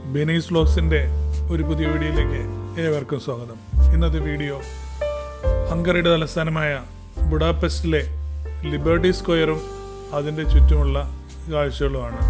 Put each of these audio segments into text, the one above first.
ബെനീസ് വ്ലോഗ്സിൻ്റെ ഒരു പുതിയ വീഡിയോയിലേക്ക് ഏവർക്കും സ്വാഗതം ഇന്നത്തെ വീഡിയോ ഹംഗറിയുടെ തലസ്ഥാനമായ ബുഡാപെസ്റ്റിലെ ലിബർട്ടി സ്ക്വയറും അതിൻ്റെ ചുറ്റുമുള്ള കാഴ്ചകളുമാണ്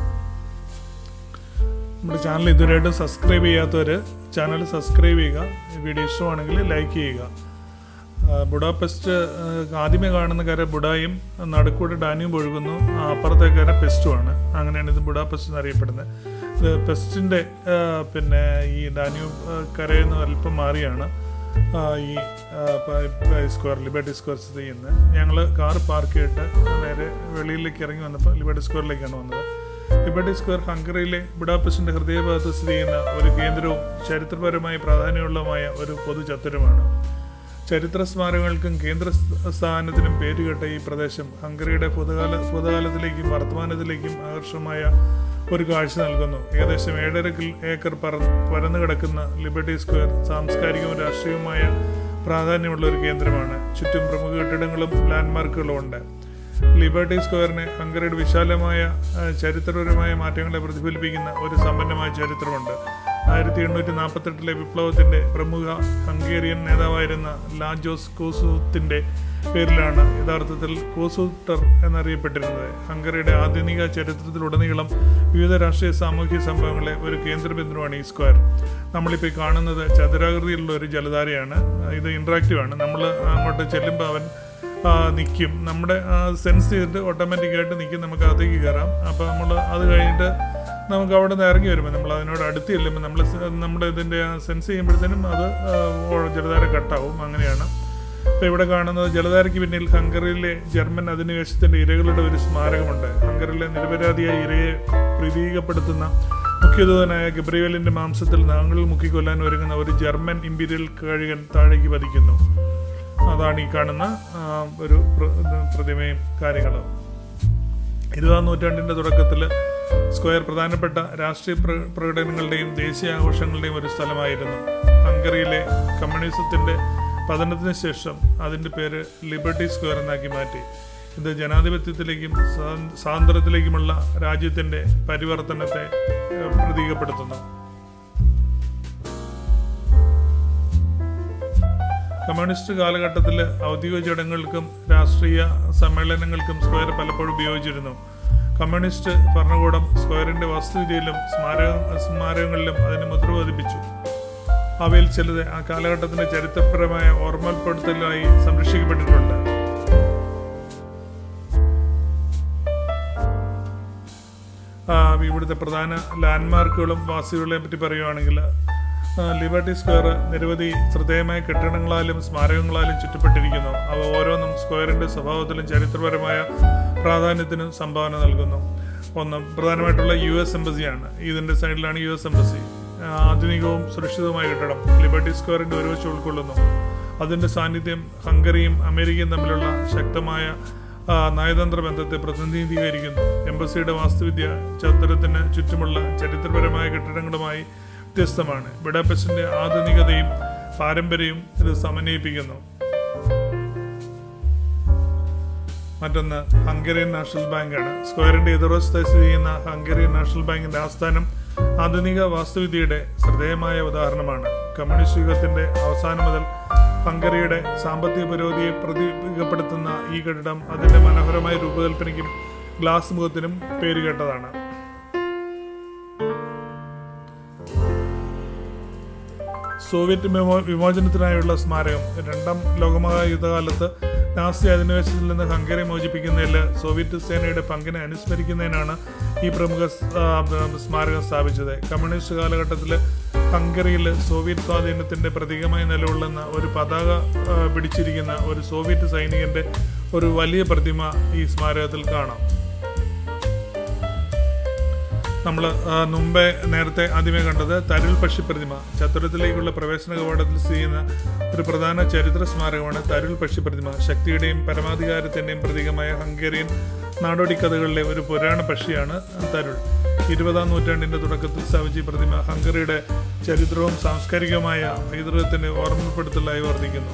നമ്മുടെ ചാനൽ ഇതുവരെയായിട്ടും സബ്സ്ക്രൈബ് ചെയ്യാത്തവർ ചാനൽ സബ്സ്ക്രൈബ് ചെയ്യുക വീഡിയോ ഇഷ്ടമാണെങ്കിൽ ലൈക്ക് ചെയ്യുക ആ, ബുഡാപെസ്റ്റ് ആ, ആദ്യമേ കാണുന്ന കര ബുഡായും നടുക്കൂടെ ഡാനിയും ഒഴുകുന്നു ആ, അപ്പുറത്തെ കര പെസ്റ്റുമാണ് അങ്ങനെയാണ് ഇത് ബുഡാപെസ്റ്റ് എന്നറിയപ്പെടുന്നത് ഇത് പെസ്റ്റിൻ്റെ ആ, പിന്നെ ഈ ഡാനിയും ആ, കരയിൽ നിന്ന് അല്പം മാറിയാണ് ആ, ഈ ആ, പ- പ- സ്ക്വയർ ലിബർട്ടി സ്ക്വയർ സ്ഥിതി ചെയ്യുന്നത് ഞങ്ങൾ കാർ പാർക്ക് ചെയ്തിട്ട് നേരെ വെളിയിലേക്ക് ഇറങ്ങി വന്നപ്പോൾ ലിബർട്ടി സ്ക്വയറിലേക്കാണ് വന്നത് ലിബർട്ടി സ്ക്വയർ ഹംഗറിയിലെ ബുഡാപെസ്റ്റിന്റെ ഹൃദയഭാഗത്ത് സ്ഥിതി ചെയ്യുന്ന ഒരു കേന്ദ്രവും ചരിത്രപരമായി പ്രാധാന്യമുള്ളതുമായ ഒരു പൊതു ചത്തുരമാണ് ചരിത്ര സ്മാരകങ്ങൾക്കും കേന്ദ്ര സ്ഥ- സ്ഥാനത്തിനും പേരുകെട്ട ഈ പ്രദേശം ഹംഗറിയുടെ ഭൂതകാല ഭൂതകാലത്തിലേക്കും വർത്തമാനത്തിലേക്കും ആകർഷമായ ഒരു കാഴ്ച നൽകുന്നു ഏകദേശം ഏഴര കിൽ ഏക്കർ പറ- പരന്നു കിടക്കുന്ന ലിബർട്ടി സ്ക്വയർ സാംസ്കാരികവും രാഷ്ട്രീയവുമായ പ്രാധാന്യമുള്ള ഒരു കേന്ദ്രമാണ് ചുറ്റും പ്രമുഖ കെട്ടിടങ്ങളും ലാൻഡ്മാർക്കുകളും ഉണ്ട് ലിബർട്ടി സ്ക്വയറിന് ഹംഗറിയുടെ വിശാലമായ ആ, ചരിത്രപരമായ മാറ്റങ്ങളെ പ്രതിഫലിപ്പിക്കുന്ന ഒരു സമ്പന്നമായ ചരിത്രമുണ്ട് ആയിരത്തി എണ്ണൂറ്റി നാൽപ്പത്തെട്ടിലെ വിപ്ലവത്തിന്റെ പ്രമുഖ ഹംഗേറിയൻ നേതാവായിരുന്ന ലാജോസ് കോസൂത്തിന്റെ പേരിലാണ് യഥാർത്ഥത്തിൽ കോസൂട്ടർ എന്നറിയപ്പെട്ടിരുന്നത് ഹംഗറിയുടെ ആധുനിക ചരിത്രത്തിലുടനീളം വിവിധ രാഷ്ട്രീയ സാമൂഹിക സംഭവങ്ങളെ ഒരു കേന്ദ്രബിന്ദുവാണ് ഈ സ്ക്വയർ നമ്മളിപ്പോൾ ഈ കാണുന്നത് ചതുരാകൃതിയിലുള്ള ഒരു ജലധാരയാണ് ഇത് ഇൻട്രാക്റ്റീവ് ആണ് നമ്മൾ അങ്ങോട്ട് ചെല്ലുമ്പോൾ അവൻ നിൽക്കും നമ്മുടെ സെൻസ് ചെയ്തിട്ട് ഓട്ടോമാറ്റിക്കായിട്ട് നിൽക്കും നമുക്ക് അകത്തേക്ക് കയറാം അപ്പോൾ നമ്മൾ അത് കഴിഞ്ഞിട്ട് നമുക്ക് അവിടെ നിന്ന് ഇറങ്ങി വരുമ്പോൾ നമ്മൾ അതിനോട് അടുത്ത് ചെല്ലുമ്പോൾ നമ്മൾ നമ്മുടെ ഇതിൻ്റെ സെൻസ് ചെയ്യുമ്പോഴത്തേനും അത് ആ, ഓ- ജലധാര കട്ടാവും അങ്ങനെയാണ് ഇപ്പോൾ ഇവിടെ കാണുന്നത് ജലധാരയ്ക്ക് പിന്നിൽ ഹംഗറിയിലെ ജർമ്മൻ അധിനിവേശത്തിൻ്റെ ഇരകളുടെ ഒരു സ്മാരകമുണ്ട് ഹംഗറിയിലെ നിരപരാധിയായ ഇരയെ പ്രതീകപ്പെടുത്തുന്ന മുഖ്യദൂതനായ ഗബ്രിയലിന്റെ മാംസത്തിൽ നാങ്ങളിൽ മുക്കിക്കൊല്ലാൻ ഒരുങ്ങുന്ന ഒരു ജർമ്മൻ ഇമ്പീരിയൽ കഴുകൻ താഴേക്ക് പതിക്കുന്നു അതാണ് ഈ കാണുന്ന ആ, ഒരു പ്ര- പ്രതിമയും കാര്യങ്ങളും ഇരുപതാം നൂറ്റാണ്ടിന്റെ തുടക്കത്തിൽ സ്ക്വയർ പ്രധാനപ്പെട്ട രാഷ്ട്രീയ പ്ര- പ്രകടനങ്ങളുടെയും ദേശീയ ആഘോഷങ്ങളുടെയും ഒരു സ്ഥലമായിരുന്നു ഹംഗറിയിലെ കമ്മ്യൂണിസത്തിന്റെ പതനത്തിന് ശേഷം അതിന്റെ പേര് ലിബർട്ടി സ്ക്വയർ എന്നാക്കി മാറ്റി ഇത് ജനാധിപത്യത്തിലേക്കും സ്വാ- സ്വാതന്ത്ര്യത്തിലേക്കുമുള്ള രാജ്യത്തിന്റെ പരിവർത്തനത്തെ ഏഹ്, പ്രതീകപ്പെടുത്തുന്നു കമ്മ്യൂണിസ്റ്റ് കാലഘട്ടത്തിൽ ഔദ്യോഗിക ചടങ്ങുകൾക്കും രാഷ്ട്രീയ സമ്മേളനങ്ങൾക്കും സ്ക്വയർ പലപ്പോഴും ഉപയോഗിച്ചിരുന്നു കമ്മ്യൂണിസ്റ്റ് ഭരണകൂടം സ്ക്വയറിന്റെ വസ്തുവിദ്യയിലും സ്മാരക സ്മാരകങ്ങളിലും അതിന് മുദ്ര പതിപ്പിച്ചു അവയിൽ ചിലത് ആ കാലഘട്ടത്തിന്റെ ചരിത്രപരമായ ഓർമ്മപ്പെടുത്തലായി സംരക്ഷിക്കപ്പെട്ടിട്ടുണ്ട് ആ, ഇവിടുത്തെ പ്രധാന ലാൻഡ്മാർക്കുകളും വാസികളെയും പറ്റി പറയുകയാണെങ്കിൽ ആ, ലിബർട്ടി സ്ക്വയർ നിരവധി ശ്രദ്ധേയമായ കെട്ടിടങ്ങളാലും സ്മാരകങ്ങളാലും ചുറ്റപ്പെട്ടിരിക്കുന്നു അവ ഓരോന്നും സ്ക്വയറിന്റെ സ്വഭാവത്തിലും ചരിത്രപരമായ പ്രാധാന്യത്തിനും സംഭാവന നൽകുന്നു ഒന്ന് പ്രധാനമായിട്ടുള്ള യു എസ് എംബസിയാണ് ഇതിന്റെ സൈഡിലാണ് യു എസ് എംബസി ആ, ആധുനികവും സുരക്ഷിതവുമായ കെട്ടിടം ലിബർട്ടി സ്ക്വയറിന്റെ ഒരു വശം ഉൾക്കൊള്ളുന്നു അതിന്റെ സാന്നിധ്യം ഹംഗറിയും അമേരിക്കയും തമ്മിലുള്ള ശക്തമായ ആ, നയതന്ത്ര ബന്ധത്തെ പ്രതിനിധീകരിക്കുന്നു എംബസിയുടെ വാസ്തുവിദ്യ ചത്തുരത്തിന് ചുറ്റുമുള്ള ചരിത്രപരമായ കെട്ടിടങ്ങളുമായി വ്യത്യസ്തമാണ് ബുഡാപെസ്റ്റിന്റെ ആധുനികതയും പാരമ്പര്യവും ഇത് സമന്വയിപ്പിക്കുന്നു മറ്റൊന്ന് ഹംഗേറിയൻ നാഷണൽ ബാങ്കാണ് സ്ക്വയറിന്റെ എതിർവശത്തായി സ്ഥിതി ചെയ്യുന്ന ഹംഗേറിയൻ നാഷണൽ ബാങ്കിന്റെ ആസ്ഥാനം ആധുനിക വാസ്തുവിദ്യയുടെ ശ്രദ്ധേയമായ ഉദാഹരണമാണ് കമ്മ്യൂണിസ്റ്റ് യുഗത്തിന്റെ അവസാനം മുതൽ ഹംഗറിയുടെ സാമ്പത്തിക പുരോഗതിയെ പ്രതീകപ്പെടുത്തുന്ന ഈ കെട്ടിടം അതിന്റെ മനോഹരമായ രൂപകൽപ്പനയ്ക്കും ഗ്ലാസ് മുഖത്തിനും പേരുകേട്ടതാണ് സോവിയറ്റ് വിമോ- വിമോചനത്തിനായുള്ള സ്മാരകം രണ്ടാം ലോകമഹായുദ്ധകാലത്ത് നാസി അധിനിവേശത്തിൽ നിന്ന് ഹംഗറി മോചിപ്പിക്കുന്നതിൽ സോവിയറ്റ് സേനയുടെ പങ്കിനെ അനുസ്മരിക്കുന്നതിനാണ് ഈ പ്രമുഖ സ്- ആ, ബ- സ്മാരകം സ്ഥാപിച്ചത് കമ്മ്യൂണിസ്റ്റ് കാലഘട്ടത്തിൽ ഹംഗറിയിൽ സോവിയറ്റ് സ്വാധീനത്തിന്റെ പ്രതീകമായി നിലകൊള്ളുന്ന ഒരു പതാക ആ, പിടിച്ചിരിക്കുന്ന ഒരു സോവിയറ്റ് സൈനികന്റെ ഒരു വലിയ പ്രതിമ ഈ സ്മാരകത്തിൽ കാണാം നമ്മൾ മുമ്പേ നേരത്തെ ആദ്യമേ കണ്ടത് തരുൾ പക്ഷി പ്രതിമ ചത്തുരത്തിലേക്കുള്ള പ്രവേശന കവാടത്തിൽ സ്ഥിതി ചെയ്യുന്ന ഒരു പ്രധാന ചരിത്ര സ്മാരകമാണ് തരുൾ പക്ഷി പ്രതിമ ശക്തിയുടെയും പരമാധികാരത്തിന്റെയും പ്രതീകമായ ഹംഗേറിയൻ നാടോടി കഥകളിലെ ഒരു പുരാണ പക്ഷിയാണ് തരുൾ ഇരുപതാം നൂറ്റാണ്ടിന്റെ തുടക്കത്തിൽ സ്ഥാപിച്ച ഈ പ്രതിമ ഹംഗറിയുടെ ചരിത്രവും സാംസ്കാരികവുമായ പൈതൃകത്തിന്റെ ഓർമ്മപ്പെടുത്തലായി വർദ്ധിക്കുന്നു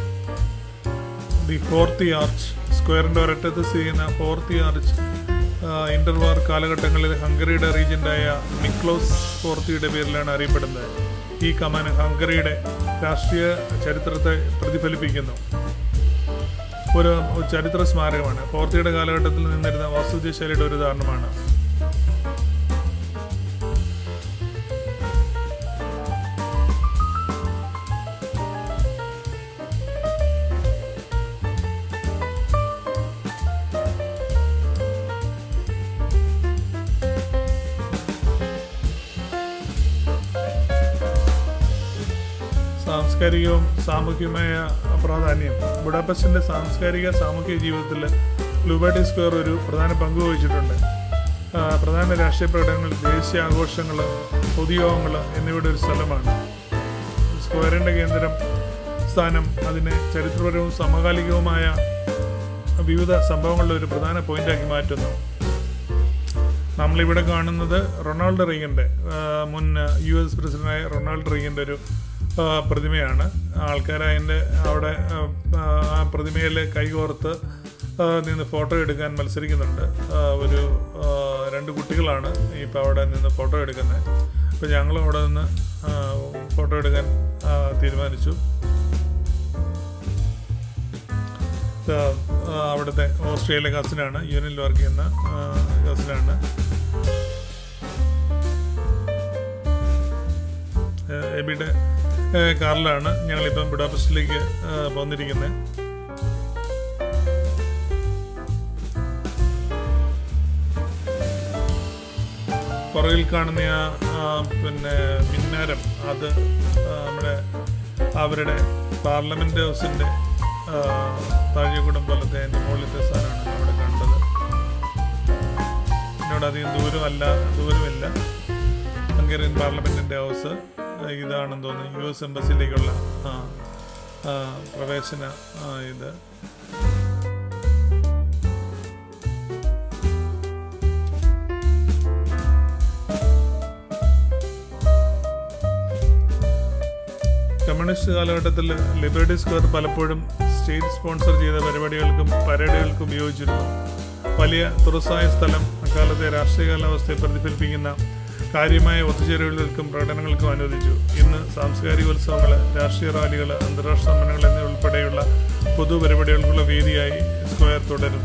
ദി ഫോർത്ത് ആർച്ച് സ്ക്വയറിന്റെ ഒരറ്റത്ത് സ്ഥിതി ചെയ്യുന്ന ഫോർത്ത് ആർച്ച് ആ, ഇന്റർവാർ കാലഘട്ടങ്ങളിൽ ഹംഗറിയുടെ റീജൻ്റായ മിക്ലോസ് ഫോർത്തിയുടെ പേരിലാണ് അറിയപ്പെടുന്നത് ഈ കമാൻ ഹംഗറിയുടെ രാഷ്ട്രീയ ചരിത്രത്തെ പ്രതിഫലിപ്പിക്കുന്നു ഒരു ചരിത്ര സ്മാരകമാണ് ഫോർത്തിയുടെ കാലഘട്ടത്തിൽ നിന്നിരുന്ന വാസ്തുവിദ്യശൈലിയുടെ ഒരു ഉദാഹരണമാണ് സാംസ്കാരികവും സാമൂഹികമായ പ്രാധാന്യം ബുഡാപെസ്റ്റിന്റെ സാംസ്കാരിക സാമൂഹിക ജീവിതത്തിൽ ലുബർട്ടി സ്ക്വയർ ഒരു പ്രധാന പങ്ക് വഹിച്ചിട്ടുണ്ട് ആ, പ്രധാന രാഷ്ട്രീയ പ്രകടനങ്ങൾ ദേശീയ ആഘോഷങ്ങൾ പൊതുയോഗങ്ങൾ എന്നിവയുടെ ഒരു സ്ഥലമാണ് സ്ക്വയറിന്റെ കേന്ദ്രം സ്ഥാനം അതിനെ ചരിത്രപരവും സമകാലികവുമായ വിവിധ സംഭവങ്ങളുടെ ഒരു പ്രധാന പോയിന്റാക്കി മാറ്റുന്നു നമ്മളിവിടെ കാണുന്നത് റൊണാൾഡ് റീഗന്റെ ആ, മുൻ യു എസ് പ്രസിഡന്റായ റൊണാൾഡ് റീഗന്റെ ഒരു ആ, പ്രതിമയാണ് ആൾക്കാർ അതിൻ്റെ അവിടെ ആ, ആ പ്രതിമയിൽ കൈകോർത്ത് ആ, നിന്ന് ഫോട്ടോ എടുക്കാൻ മത്സരിക്കുന്നുണ്ട് ആ, ഒരു ആ, രണ്ട് കുട്ടികളാണ് ഇപ്പോൾ അവിടെ നിന്ന് ഫോട്ടോ എടുക്കുന്നത് അപ്പോൾ ഞങ്ങൾ അവിടെ നിന്ന് ആ, ഫോട്ടോ എടുക്കാൻ ആ, തീരുമാനിച്ചു ആ, ആ, അവിടുത്തെ ഓസ്ട്രേലിയയിലെ കസിനാണ് യൂണിയനിൽ വർക്ക് ചെയ്യുന്ന ആ, കസിനാണ് ഏഹ് എബിയുടെ ഏഹ് കാറിലാണ് ഞങ്ങളിപ്പം ബുഡാപെസ്റ്റിലേക്ക് ഏഹ് പോന്നിരിക്കുന്നത് പുറകിൽ കാണുന്ന ആ ആ, പിന്നെ മിന്നാരം അത് ആ, നമ്മുടെ അവരുടെ പാർലമെന്റ് ഹൗസിന്റെ ആ, താഴെക്കൂടം പോലത്തെ അതിന്റെ മുകളിലത്തെ സാധനമാണ് അവിടെ കണ്ടത് എന്നോട് അധികം ദൂരമല്ല ദൂരമില്ല ഹംഗേറിയൻ പാർലമെന്റിന്റെ ഹൗസ് ഇതാണെന്ന് തോന്നുന്നു യു എസ് എംബസിയിലേക്കുള്ള ആ, ആ, പ്രവേശന ആ, ഇത് കമ്മ്യൂണിസ്റ്റ് കാലഘട്ടത്തിൽ ലിബർട്ടി സ്ക്വയർ പലപ്പോഴും സ്റ്റേറ്റ് സ്പോൺസർ ചെയ്ത പരിപാടികൾക്കും പരേഡുകൾക്കും ഉപയോഗിച്ചിരുന്നു വലിയ തുറസായ സ്ഥലം അക്കാലത്തെ രാഷ്ട്രീയ കാലാവസ്ഥയെ പ്രതിഫലിപ്പിക്കുന്ന കാര്യമായ ഒത്തുചേരലുകൾക്കും പ്രകടനങ്ങൾക്കും അനുവദിച്ചു ഇന്ന് സാംസ്കാരികോത്സവങ്ങൾ രാഷ്ട്രീയ റാലികൾ അന്താരാഷ്ട്ര സമ്മേളനങ്ങൾ എന്നിവ ഉൾപ്പെടെയുള്ള പൊതുപരിപാടികൾക്കുള്ള വേദിയായി സ്ക്വയർ തുടരുന്നു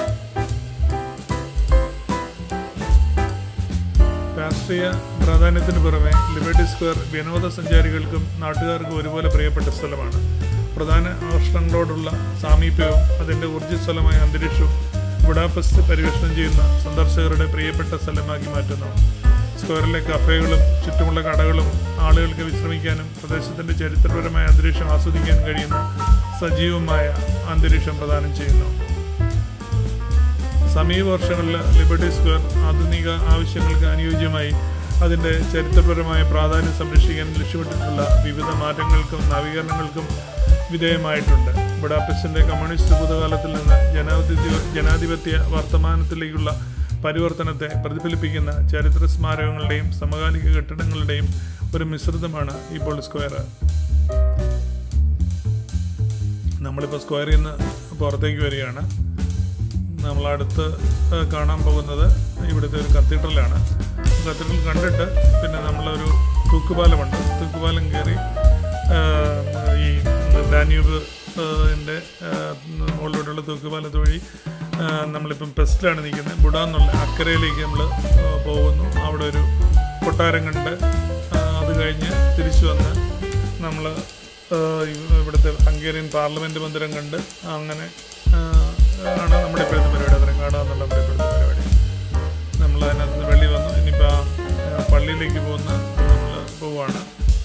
രാഷ്ട്രീയ പ്രാധാന്യത്തിന് പുറമെ ലിബർട്ടി സ്ക്വയർ വിനോദസഞ്ചാരികൾക്കും നാട്ടുകാർക്കും ഒരുപോലെ പ്രിയപ്പെട്ട സ്ഥലമാണ് പ്രധാന ആകർഷണങ്ങളോടുള്ള സാമീപ്യവും അതിൻ്റെ ഊർജ്ജസ്വലമായ അന്തരീക്ഷവും ബുഡാപെസ്റ്റ് പരിവേഷണം ചെയ്യുന്ന സന്ദർശകരുടെ പ്രിയപ്പെട്ട സ്ഥലമാക്കി മാറ്റുന്നു സ്ക്വയറിലെ കഫേകളും ചുറ്റുമുള്ള കടകളും ആളുകൾക്ക് വിശ്രമിക്കാനും പ്രദേശത്തിൻ്റെ ചരിത്രപരമായ അന്തരീക്ഷം ആസ്വദിക്കാൻ കഴിയുന്ന സജീവമായ അന്തരീക്ഷം പ്രദാനം ചെയ്യുന്നു സമീപ വർഷങ്ങളിൽ ലിബർട്ടി സ്ക്വയർ ആധുനിക ആവശ്യങ്ങൾക്ക് അനുയോജ്യമായി അതിൻ്റെ ചരിത്രപരമായ പ്രാധാന്യം സംരക്ഷിക്കാൻ ലക്ഷ്യമിട്ടിട്ടുള്ള വിവിധ മാറ്റങ്ങൾക്കും നവീകരണങ്ങൾക്കും വിധേയമായിട്ടുണ്ട് ബുഡാപെസ്റ്റിൻ്റെ കമ്മ്യൂണിസ്റ്റ് ഭൂതകാലത്തിൽ നിന്ന് ജനാധിപത്യ ജനാധിപത്യ വർത്തമാനത്തിലേക്കുള്ള പരിവർത്തനത്തെ പ്രതിഫലിപ്പിക്കുന്ന ചരിത്ര സ്മാരകങ്ങളുടെയും സമകാലിക കെട്ടിടങ്ങളുടെയും ഒരു മിശ്രിതമാണ് ഇപ്പോൾ സ്ക്വയർ നമ്മളിപ്പോൾ സ്ക്വയറിൽ നിന്ന് പുറത്തേക്ക് വരികയാണ് നമ്മളടുത്ത് ഏഹ്, കാണാൻ പോകുന്നത് ഇവിടുത്തെ ഒരു കത്തീഡ്രലാണ് കത്തീഡ്രൽ കണ്ടിട്ട് പിന്നെ നമ്മളൊരു തൂക്കുപാലമുണ്ട് തൂക്കുപാലം കയറി ഏഹ്, ഈ ഡാന്യൂബ് ൻ്റെ മുകളിലൂടെയുള്ള തൂക്കുപാലത്ത് വഴി ഏഹ്, നമ്മളിപ്പം പെസ്റ്റിലാണ് നിൽക്കുന്നത് ബുഡ എന്നുള്ള അക്കരയിലേക്ക് നമ്മൾ പോകുന്നു അവിടെ ഒരു കൊട്ടാരം കണ്ട് ഏഹ്, അത് കഴിഞ്ഞ് തിരിച്ചു വന്ന് നമ്മൾ ഇവിടുത്തെ ഹംഗേറിയൻ പാർലമെൻറ്റ് മന്ദിരം കണ്ട് അങ്ങനെ ഏഹ്, ആണ് നമ്മുടെ ഇപ്പോഴത്തെ പരിപാടി അത്രയും കാണുക എന്നുള്ള നമ്മുടെ ഇപ്പോഴത്തെ പരിപാടി നമ്മൾ അതിനകത്ത് നിന്ന് വെള്ളി വന്നു ഇനിയിപ്പോൾ ആ പള്ളിയിലേക്ക് പോകുന്ന നമ്മൾ പോവുകയാണ്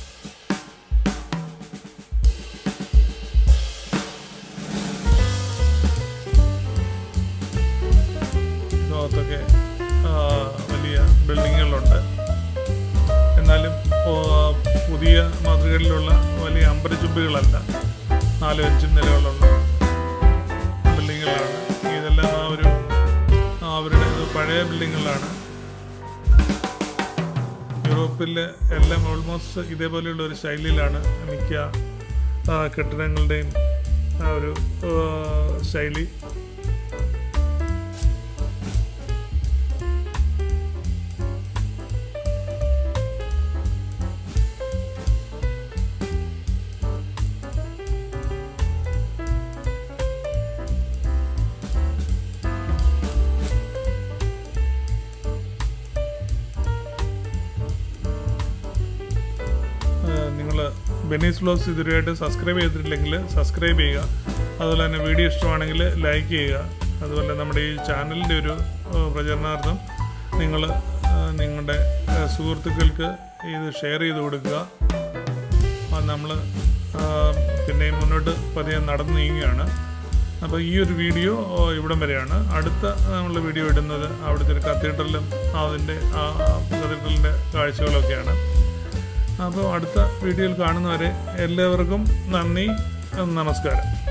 ലോകത്തൊക്കെ ആ, വലിയ ബിൽഡിങ്ങുകളുണ്ട് എന്നാലും ഓ, പുതിയ മാതൃകയിലുള്ള വലിയ അമ്പരചുംബികളല്ല നാലും അഞ്ചും നിലകളുള്ള ബിൽഡിങ്ങുകളാണ് ഇതെല്ലാം ആ ഒരു ആ അവരുടെ ഇത് പഴയ ബിൽഡിങ്ങുകളാണ് യൂറോപ്പിലെ എല്ലാം ഓൾമോസ്റ്റ് ഇതേപോലെയുള്ള ഒരു ശൈലിയിലാണ് മിക്ക ആ, കെട്ടിടങ്ങളുടെയും ആ ഒരു ആ, ശൈലി ബെനീസ് വ്ലോഗ്സ് ഇതുവരെയായിട്ട് സബ്സ്ക്രൈബ് ചെയ്തിട്ടില്ലെങ്കിൽ സബ്സ്ക്രൈബ് ചെയ്യുക അതുപോലെ തന്നെ വീഡിയോ ഇഷ്ടമാണെങ്കിൽ ലൈക്ക് ചെയ്യുക അതുപോലെ നമ്മുടെ ഈ ചാനലിൻ്റെ ഒരു ഏഹ്, പ്രചരണാർത്ഥം നിങ്ങൾ നിങ്ങളുടെ ഏഹ്, സുഹൃത്തുക്കൾക്ക് ഇത് ഷെയർ ചെയ്ത് കൊടുക്കുക നമ്മൾ പിന്നെ മുന്നോട്ട് പതിയെ നടന്നു നീങ്ങുകയാണ് അപ്പോൾ ഈ ഒരു വീഡിയോ ഓ, ഇവിടം വരെയാണ് അടുത്ത നമ്മൾ വീഡിയോ ഇടുന്നത് അവിടുത്തെ ഒരു കത്തീഡ്രലും അതിൻ്റെ ആ കത്തീഡ്രലിൻ്റെ കാഴ്ചകളൊക്കെയാണ് അപ്പോൾ അടുത്ത വീഡിയോയിൽ കാണുന്നവരെ എല്ലാവർക്കും നന്ദി നമസ്കാരം